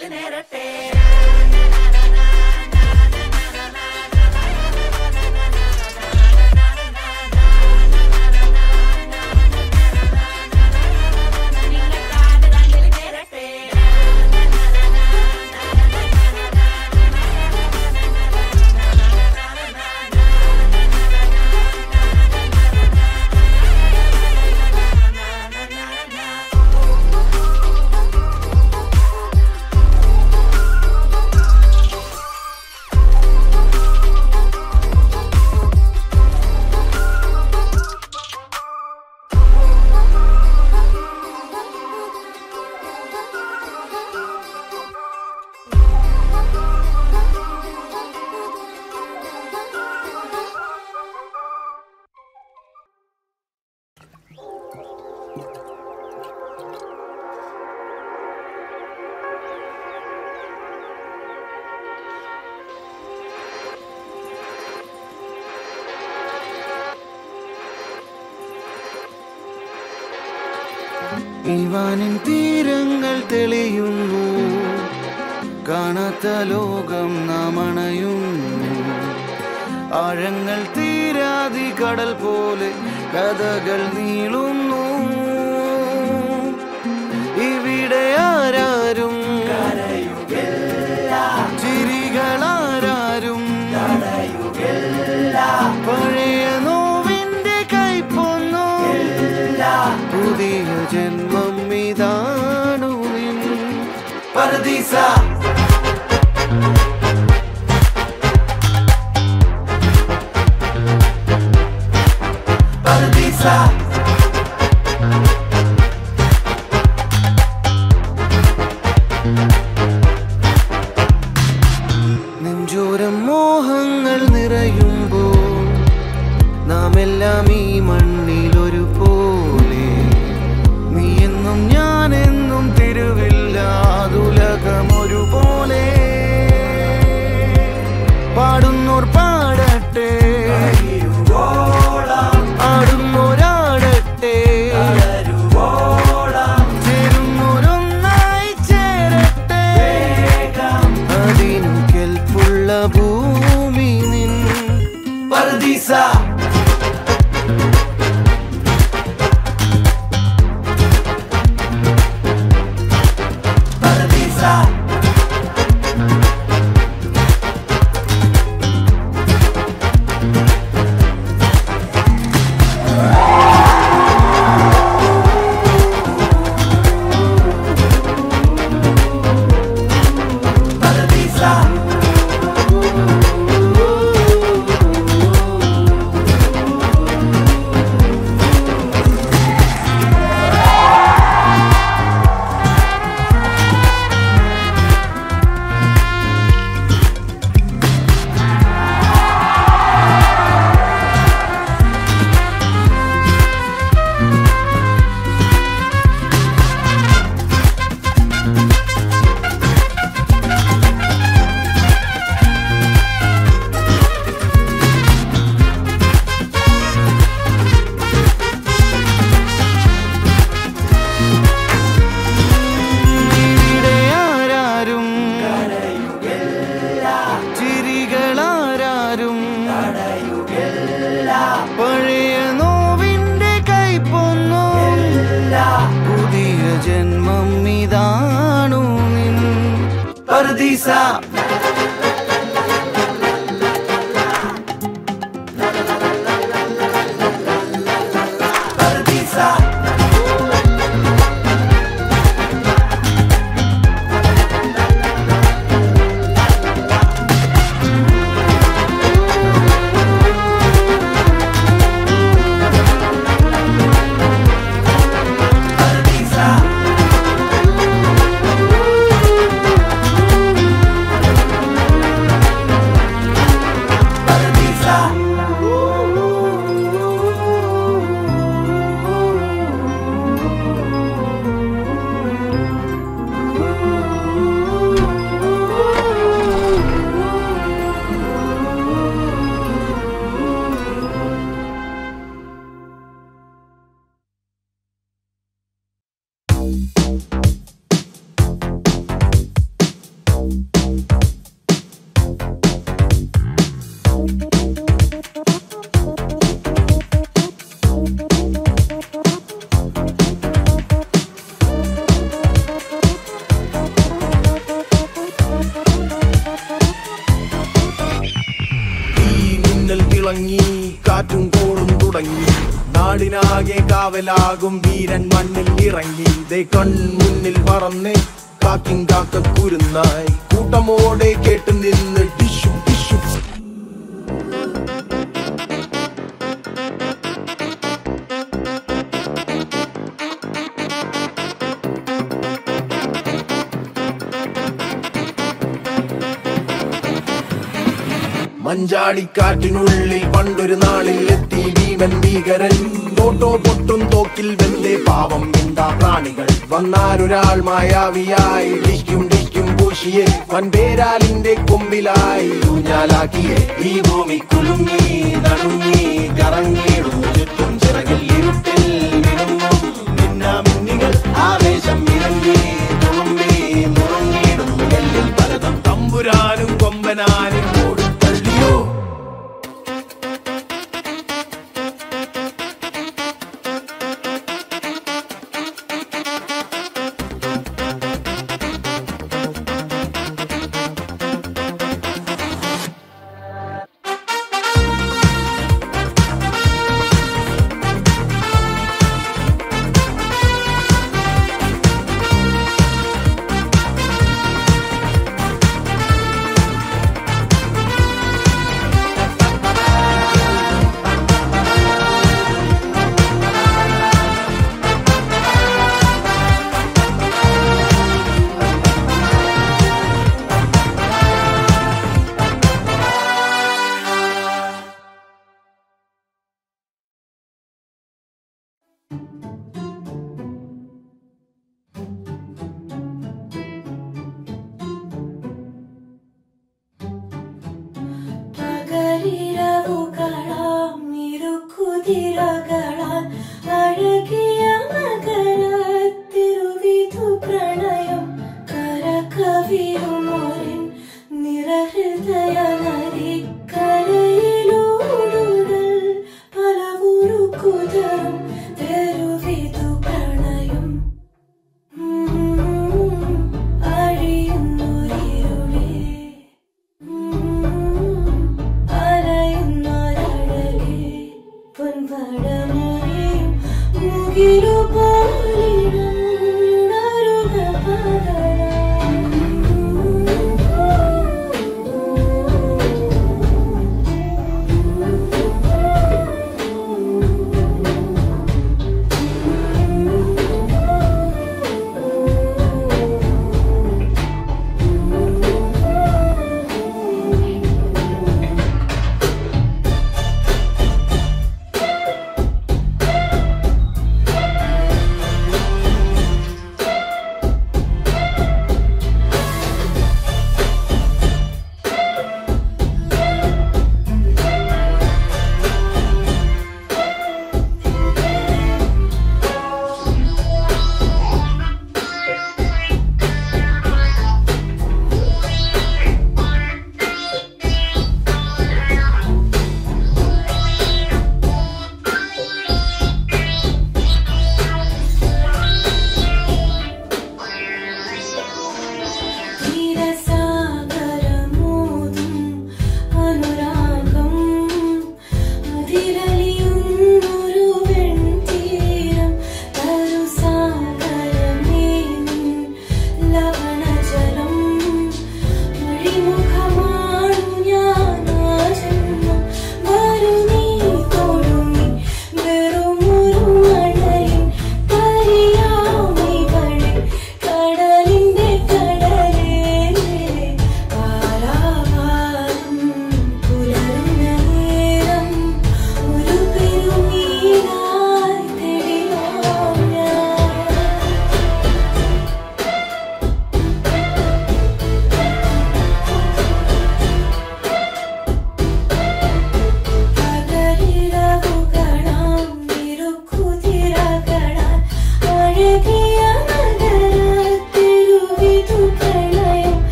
കണ്ണിൽ നേരട്ടെ നിങ്ങൾക്കാണ് കണ്ണിൽ നേരട്ടെ ഇവാനിൻ തീരങ്ങൾ തെളിയുന്നു കാണാത്ത ലോകം നാം അണയുന്നു ആഴങ്ങൾ തീരാതി കടൽ പോലെ കഥകൾ നീളുന്നു ഇവിടെ ആരാരും ചിരികളാരും പഴയ നോവിന്റെ കൈപ്പൊന്നു പുതിയ ജന്മം ഇതാണു നിൻ പരദീസ പരദീസ നെഞ്ചോരം മോഹങ്ങൾ നിറയുമ്പോൾ നാം എല്ലാം ഈ മണ്ണിൽ ഒരു പോലെ നീ എന്നും ഞാൻ എന്നും തിരുവില്ലാതുലകം ഒരുപോലെ പാടുന്നോർ പാടട്ടെ ആടുന്നോരാടട്ടെ ചേരുന്നോരൊന്നായി ചേരട്ടെ അതിനു കെൽപ്പുള്ള ഭൂമി നിൻ പരദീസ ഇവിടെ ആരാരും ചിരികളാരും പഴയ നോവിന്റെ കൈപ്പൊന്നു പുതിയ ജന്മം ഇതാണു നിൻ പരദീസ കാവലാകും വീരൻ മണ്ണിൽ ഇറങ്ങി ദേ കൺമുന്നിൽ പറന്നേ കാക്കിൻ കാക്ക കുരുന്നായി കൂട്ടമോടെ കേട്ട് നിന്ന് ടിഷു ടിഷു മഞ്ചാടിക്കാറ്റിനുള്ളിൽ പണ്ടൊരു നാളിൽ എത്തി ഭീമൻ ഭീകരൻ തോട്ടോ പൊട്ടും തോക്കിൽ വെന്തേ പാവം എന്താ പ്രാണികൾ വന്നാരൊരാൾ മായാവിയായി ഡിക്കും ഡിക്കും പൂശിയെ വൻപേരാലിന്റെ കൊമ്പിലായി ഊഞ്ഞാലാക്കിയെ ഈ ഭൂമി കുലുങ്ങി നടുങ്ങി കറങ്ങിയിടുന്നു ചുറ്റും ചിറകിൽ ഇരുട്ടിൽ മിനുങ്ങും മിന്നാമിന്നികൾ ആവേശം ഇറങ്ങി തുളുമ്പി നുറുങ്ങിയിടുന്നു എല്ലിൽ പലതും തമ്പുരാനും കൊമ്പനാനും ഓടിത്തള്ളിയോ പകരിരവുകളാം ഇരുക്കുതിരകളാൽ അഴകിയ മകരത്തിരുവിധു പ്രണയം കരകവിയുമോരൻ നിറഹൃദയ നരിക്കരയിലൂടുടൽ പലവുരു കുതറും തെരുവിധു പ്രണയം അഴിയുന്നൊരിരുളേ അലയുന്നൊരഴകേ പൊൻപടമൊഴിയും മുകിലുപോലിരുന്നൊരുക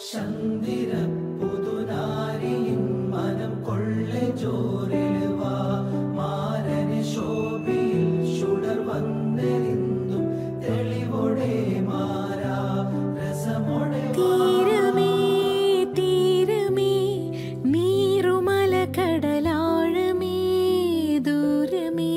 ചന്ദിര പുതുനാരിയിൻ മനം കൊള്ളെ ജോറിലുവാ മാരന് ശോഭിയിൽ ചുടർ വന്നെരിന്തും തെളിവൊടെ മാറാ രസമൊടെ തീരമേ തീരമേ നീറുമല കടലാഴമേ ദൂരമേ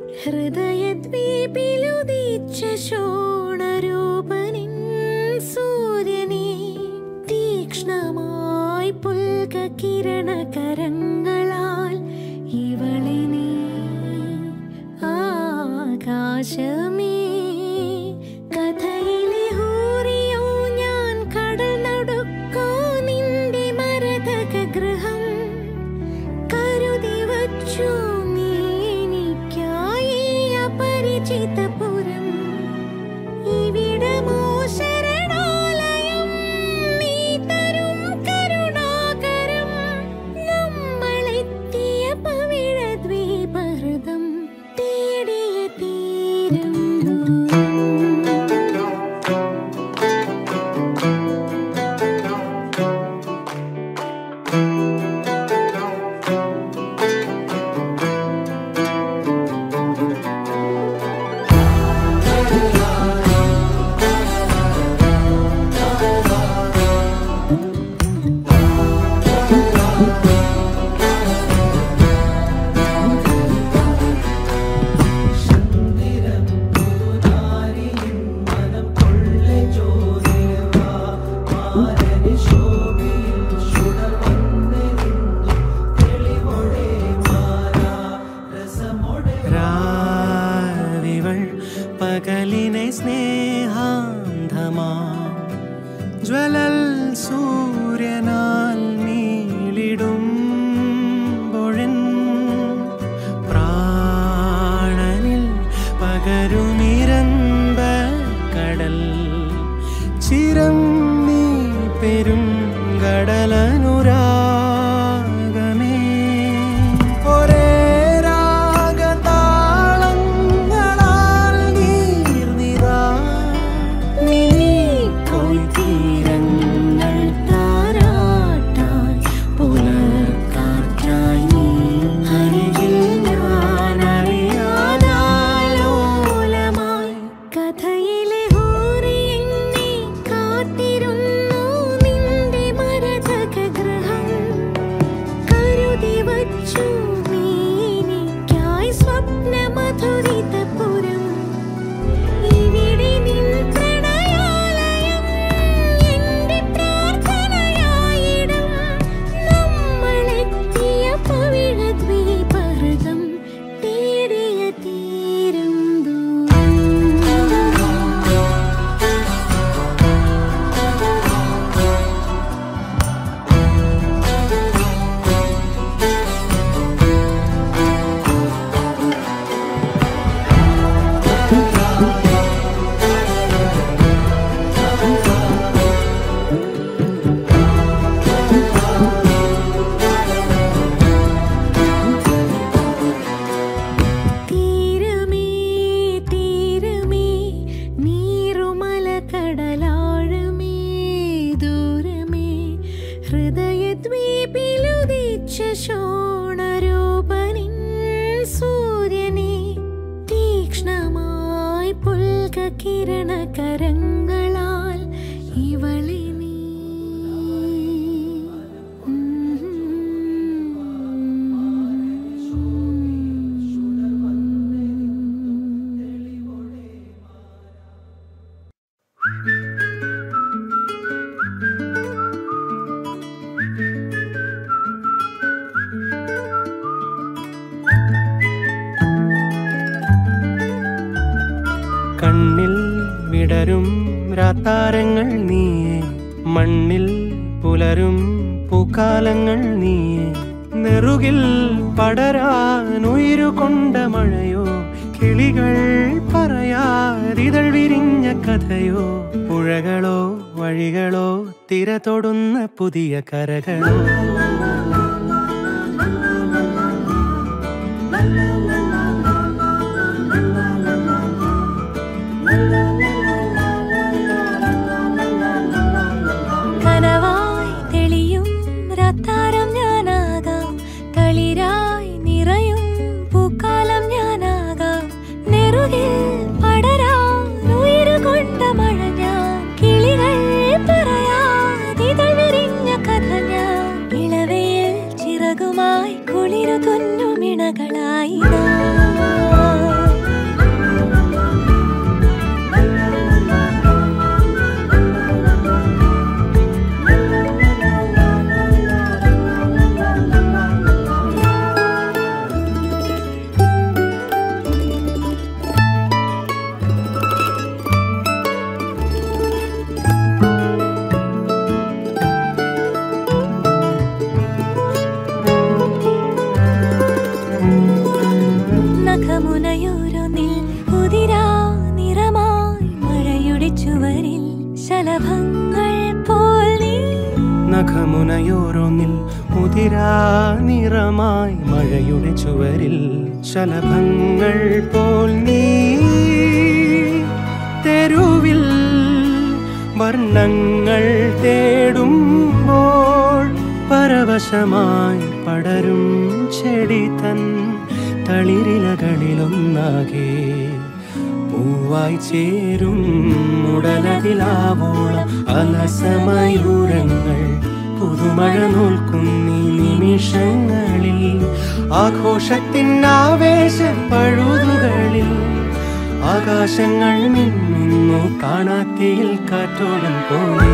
ഹൃദയദ്വീപിലുദിച്ച ശോണരൂപനിൻ സൂര്യനെ തീക്ഷ്ണമായി പുൽക കിരണകരങ്ങളാൽ ഇവളെ നീ ആകാശമേ കഥയിലെ ഹൂറിയോ ഞാൻ കടൽ നടുക്കോ നിന്റെ മരതക ഗൃഹം കരുതി വച്ചു നീ എനിക്കായി അപരിചിതപുരം ഇവിടമോ ശരണാലയം നീ തരും കരുണാകരം നമ്മളെത്തിയ പവിഴ ദ്വീപഹൃതം തേടിയ തീരം ദൂരം രാവിവൾ പകലിനെ സ്നേഹാന്ധമാ ജ്വലൽ സൂര്യനാൽ നീളിടും പ്രാണനിൽ പകരുമിരമ്പ കടൽ ചിരം നീ പെരും കടലനുരാഗമേ ഒരേ രാഗതാളങ്ങളാൽ നീർനിതാ നീ കൊയ്ത്തീരങ്ങൾ താരാട്ടായി പുലർക്കാറ്റായി നീ അരികിൽ ഞാനറിയാതാലോലമായി കഥയിലെ ഹൂറി എന്നെ കാത്തിരുന്നു നിന്റെ മരതക ഗൃഹം കരുതി വച്ചു നീ എനിക്കായി സ്വപ്നമധുരിതപുരം ഇവിടെ നിൻ പ്രണയാലയം എന്റെ പ്രാർത്ഥനയായിടും നമ്മളെത്തിയ പവിഴ ദ്വീപഹൃതം തേടിയ തീരം ദൂരം തീരമേ തീരമേ നീറുമല കടലാഴമേ ദൂരമേ ഹൃദയദ്വീപിലുദിച്ച ശോണരൂപനിൻ സൂര്യനെ തീക്ഷ്ണമായി പുൽക കിരണകരങ്ങളാൽ ഇവളെ നീ കണ്ണിൽ വിടരും രാത്താരങ്ങൾ നീയേ മണ്ണിൽ പുലരും പൂക്കാലങ്ങൾ നീയേ നെറുകിൽ പടരാൻ ഉയരുകൊണ്ട മഴയോ കിളികൾ പറയാതിതൾ വിരിഞ്ഞ കഥയോ പുഴകളോ വഴികളോ തിര തൊടുന്ന പുതിയ കരകളോ കനവാ നഖമുനയോരോന്നിൽ ഉതിരാ നിറമായി മഴയുടെ ചുവരിൽ ശലഭങ്ങൾ പോൽ നീ നഖമുനയോരോന്നിൽ മുതിരാ നിറമായി മഴയുടെ ചുവരിൽ ശലഭങ്ങൾ പോൽ നീ തെരുവിൽ വർണ്ണങ്ങൾ തേടുമ്പോൾ പരവശമായി പടരും ചെടി തൻ തളിരിലകളിലൊന്നാകെ പൂവായി ചേരും മുടലതിലാവോളം അലസമയൂരങ്ങൾ പുതുമഴ നോൽക്കുന്നീ നിമിഷങ്ങളിൽ ആഘോഷത്തിൻ ആവേശ പഴുതുകളിൽ ആകാശങ്ങൾ മിന്നുന്നു കാണാത്തിയിൽ കാറ്റോടും പോലെ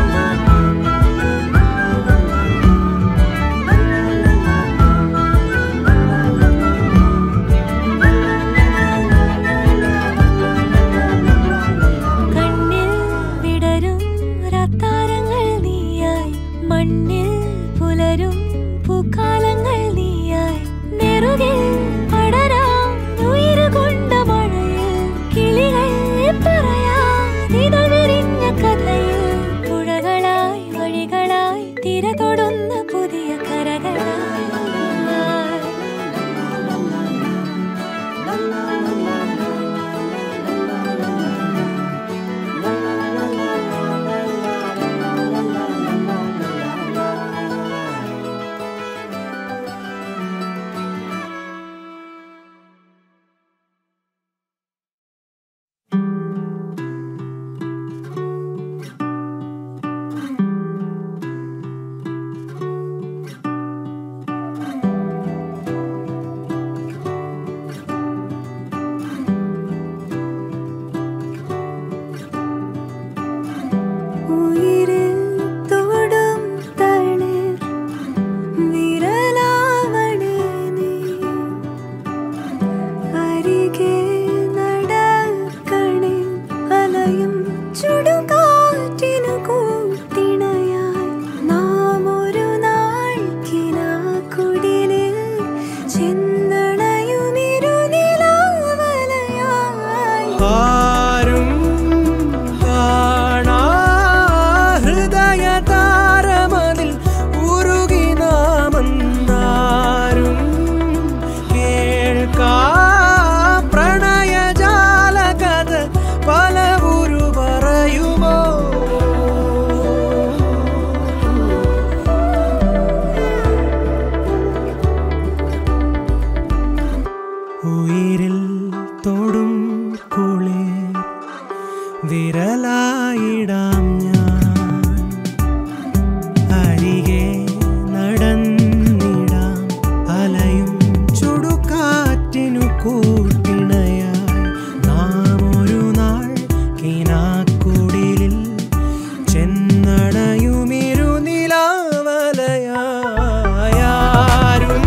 കണ്ണിൽ വിടരും റത്താരങ്ങൾ നീയായി മണ്ണിൽ പുലരും പൂക്കാലങ്ങൾ നീയായി നെറുകിൽ പടരാം ഉയരുകൊണ്ട മഴയിൽ കിളികൾ പറയാതിതൾ വിരിഞ്ഞ കഥയിൽ പുഴകളായി വഴികളായി തിര തൊടുന്ന പുതിയ കരകളായി ഉയിരിൽ തൊടും തളിർ വിരലാവണേ നീ അരികെ നടക്കണേ അലയും ചുടുകാറ്റിനു കൂട്ടിണയായി നാം ഒരു നാൾ കിനാക്കുടിലിൽ ചെന്നണയുമിരുനിലാവലയായി ആരും കാണാ ഹൃദയതാരമതിൽ ഉരുകി നാമെന്നാരും കേൾക്കാ പ്രണയജാലകഥ പല ഉരു പറയുമോ ഉയിരിൽ തൊടും കുളിർ വിരലായിടാം ഞാൻ അരികെ നടന്നിടാം അലയും ചുടുകാറ്റിനു കൂട്ടിണയായി നാം ഒരു നാൾ കിനാക്കുടിലിൽ ചെന്നടയുമിരുനിലാവലയാരും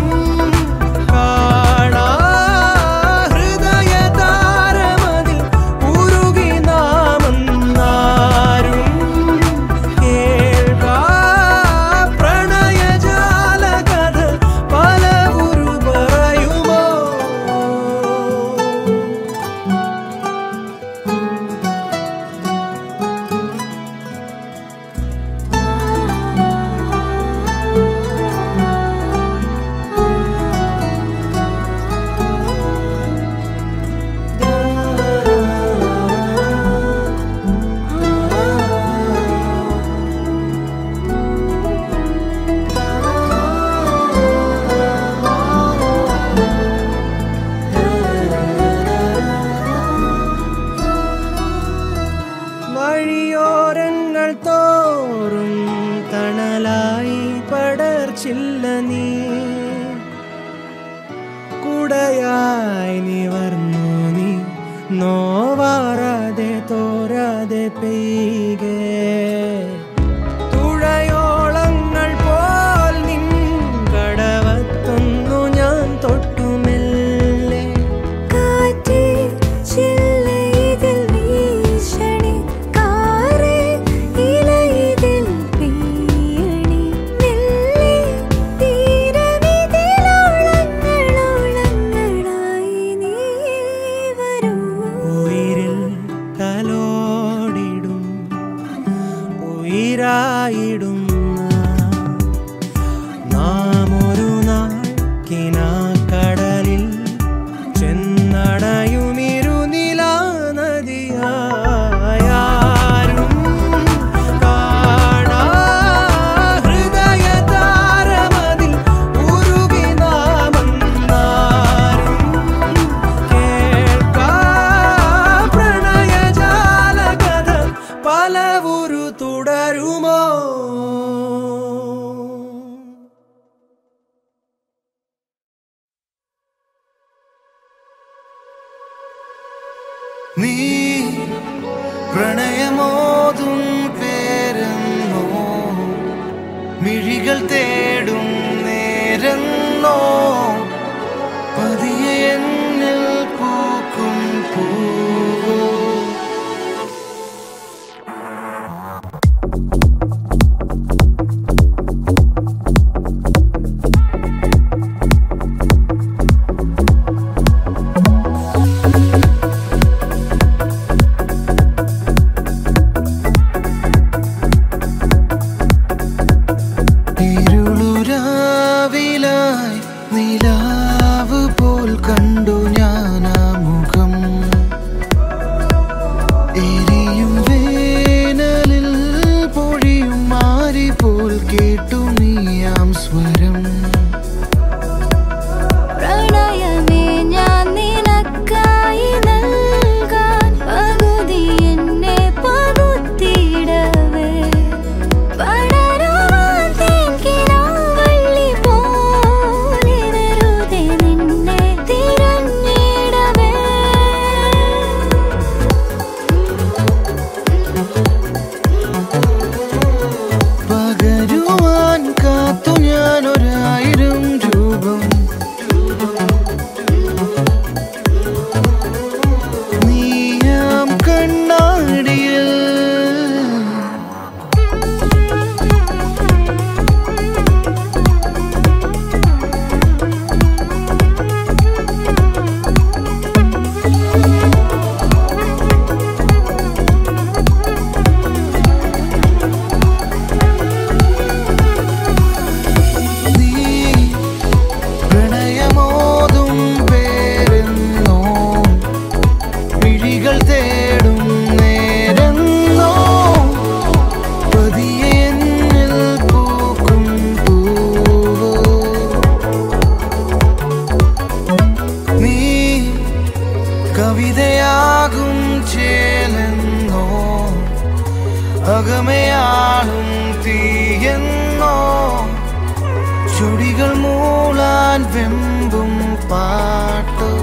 കാണാ ഹൃദയതാരമതിൽ ഉരുകി നാമെന്നാരും കേൾക്കാ പ്രണയജാലകഥ പല ഉരു പറയുമോ വഴിയോരങ്ങൾ തോറും തണലായി പടർച്ചില്ല നീ കുടയായി നിവർന്നു നീ നോവാറാതെ തോരാതെ പെയ്കേ തുഴയോളങ്ങൾ പോൽ നിൻ കടവത്തൊന്നു ഞാൻ തൊട്ടുമെല്ലേ കാറ്റേ ചില്ലയിതിൽ വീശണേ കാറേ ഇലയിതിൽ പെയ്യണേ മെല്ലെ തീരമിതിലോളങ്ങളോളങ്ങളായി നീ നീ പ്രണയമോതും പേരെന്നോ മിഴികൾ തേടും നേരെന്നോ പതിയെ എന്നിൽ പൂക്കും പൂവോ ഇരുളുരാവിലായി നിലാവ് പോൽ കണ്ടു ഞാൻ ആ മുഖം എരിയും വേനലിൽ പൊഴിയും മാരി പോൽ കേട്ടു നീയാം സ്വരം പ്രണയമേ ഞാൻ നിനക്കായി നൽകാൻ പകുതി എന്നെ പകുത്തിയിടവേ പടരുവാൻ തേക്കിനാവള്ളി പോലെ വെറുതെ നിന്നെ തിരഞ്ഞിടവേ പകരുവാൻ കാത്തു ഞാൻ ഒരായിരം രൂപം നീയാം കണ്ണാടിയിൽ നീ പ്രണയമോതും പേരെന്നോ മിഴികൾ തേടും നേരെന്നോ പതിയെ എന്നിൽ പൂക്കും പൂവോ നീ കവിതയാകും ചേലെന്നോ അകമയാളും തീയെന്നോ ചുടികൾ മൂളാൻ വെമ്പും പാട്ടോ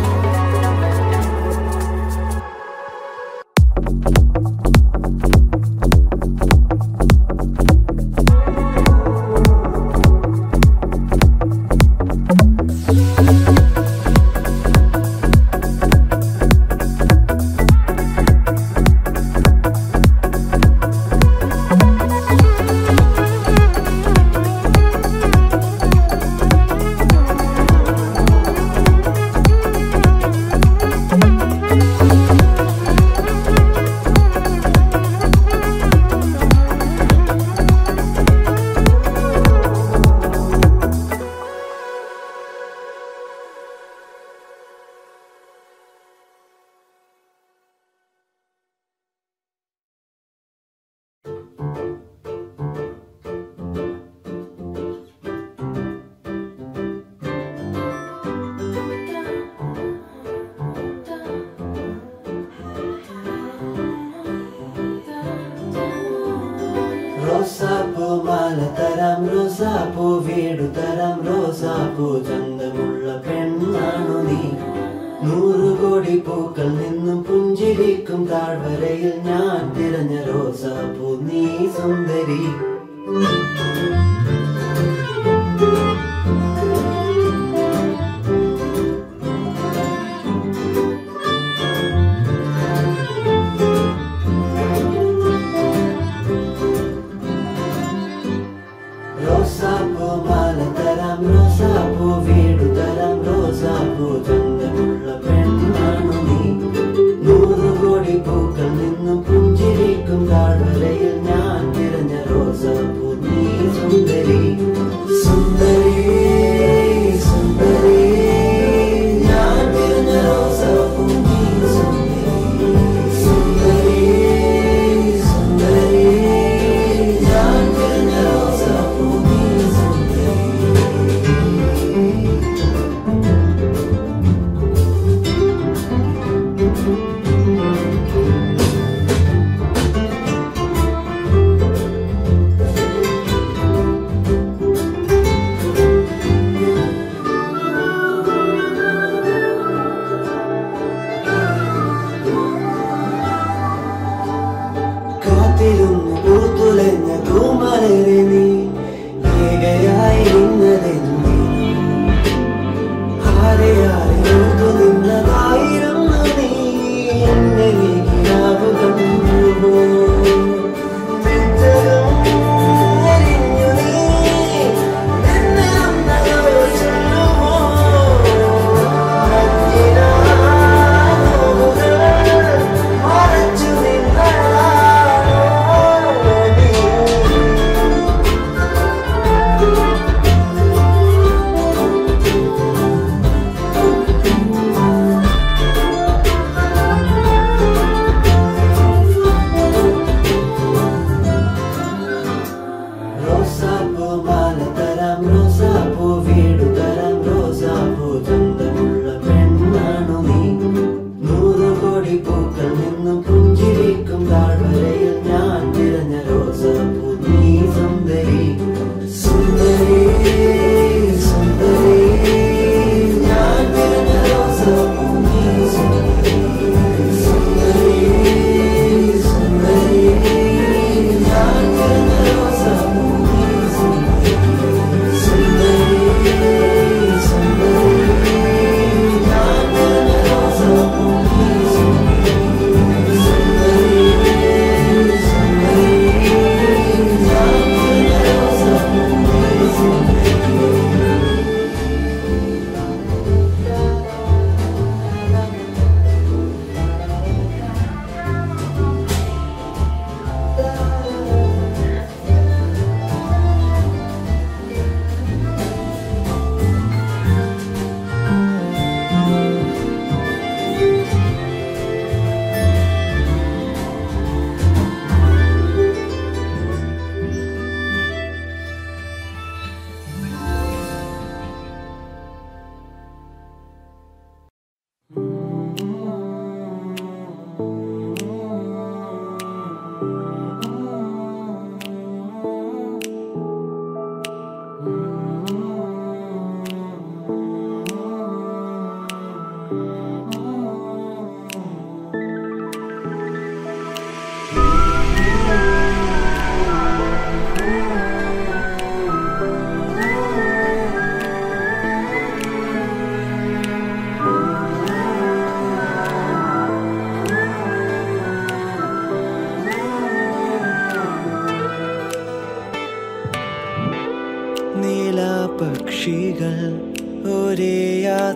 റോസാപ്പൂ മാല തരാം റോസാപ്പൂ വീടു തരാം റോസാപ്പൂ ചന്തമുള്ള പെണ്ണാണു നീ നൂറു കോടി പൂക്കൾ നിന്നും പുഞ്ചിരിക്കും താഴ്വരയിൽ ഞാൻ തിരഞ്ഞ റോസാപ്പൂ നീ സുന്ദരി റോസാപ്പൂ മാല തരാം റോസാപ്പൂ വീടു തരാം റോസാപ്പൂ ചന്തമുള്ള പെണ്ണാണു നീ നൂറു കോടി പൂക്കൾ നിന്നും പുഞ്ചിരിക്കും താഴ്വരയിൽ ഞാൻ തിരഞ്ഞ റോസാപ്പൂ നീ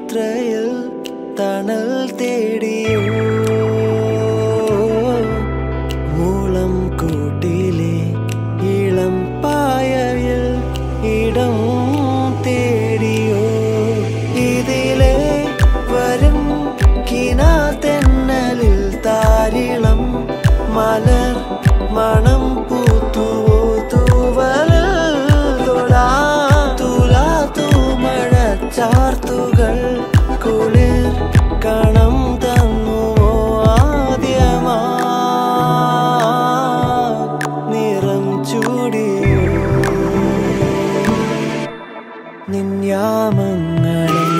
യാത്രയിൽ തണൽ തേടിയോ മൂളം കൂട്ടിലെ ഇളം പായയിൽ ഇടം തേടിയോ ഇതിലെ വരും കിനാതെന്നലിൽ താരിളം മലർ മണം പൂത്തുവോ തൂവലിൽ തൊടാ തുലാ തൂമഴ ചാർത്തുകൾ കുളിർ കണം തന്നുവോ ആദ്യമാ നിറം ചൂടിയോ നിന്യാമങ്ങളും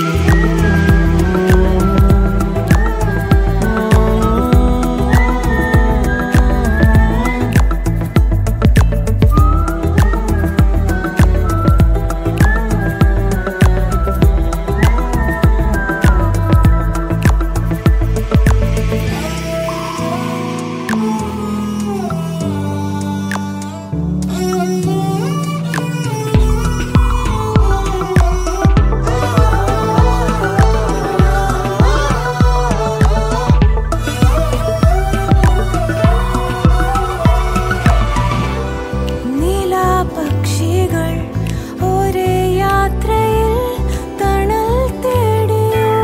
നീലാപക്ഷികൾ ഒരേ യാത്രയിൽ തണൽ തേടിയോ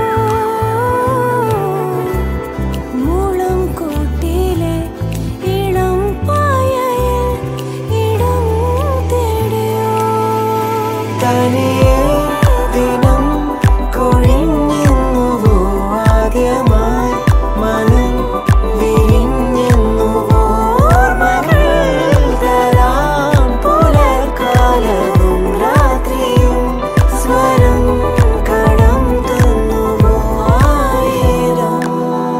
മൂളം കൂട്ടിലെ ഇളം പായയിൽ ഇടം തേടിയോ തനിയെ ദിനം കൊഴിഞ്ഞെന്നുവോ ആദ്യമായി മനം വിരിഞ്ഞെന്നുവോ ഓർമ്മകൾ തരാം പുലർക്കാലവും രാത്രിയും സ്വരം കടം തന്നുവോ ആയിരം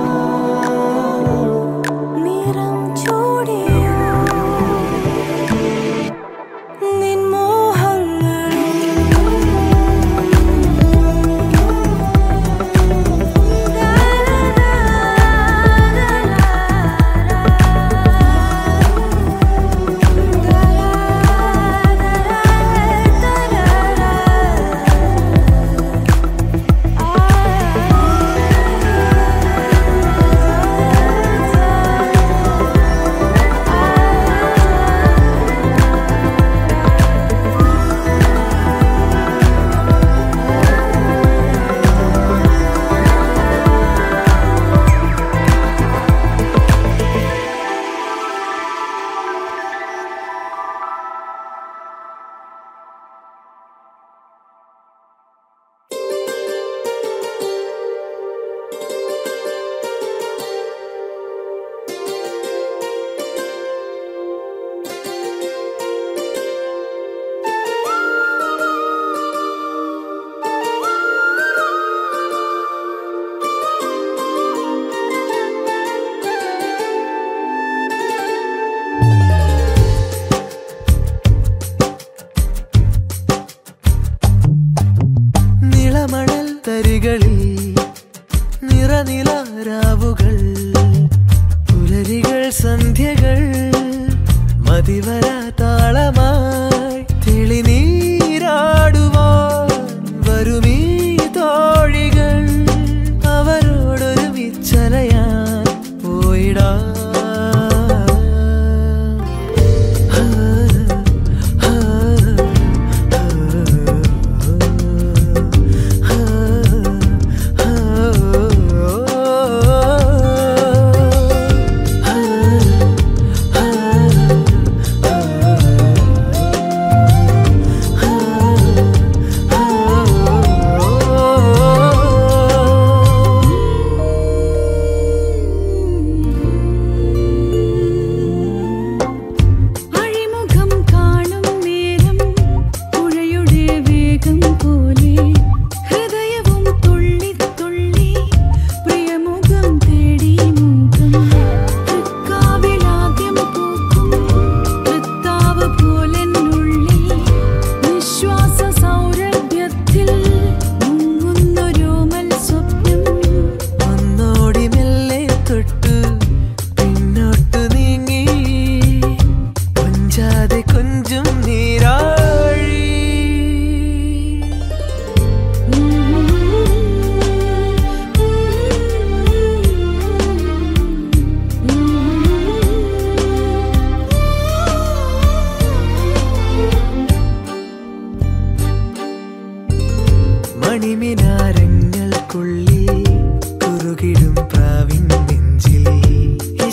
നിറം ചൂടിയോ നിൻ മോഹങ്ങളും നിളമണൽ തരികളിൽ നിറനിലാരാവുകൾ പുലരികൾ സന്ധ്യകൾ മതിവര താളമായി തെളിനീരാടുവാൻ വരുമീ തോഴികൾ അവരോടൊരുമിച്ചലയാൻ പോയിടാ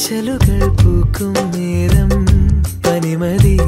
ഇശലുകൾ പൂക്കും നേരം പനിമതി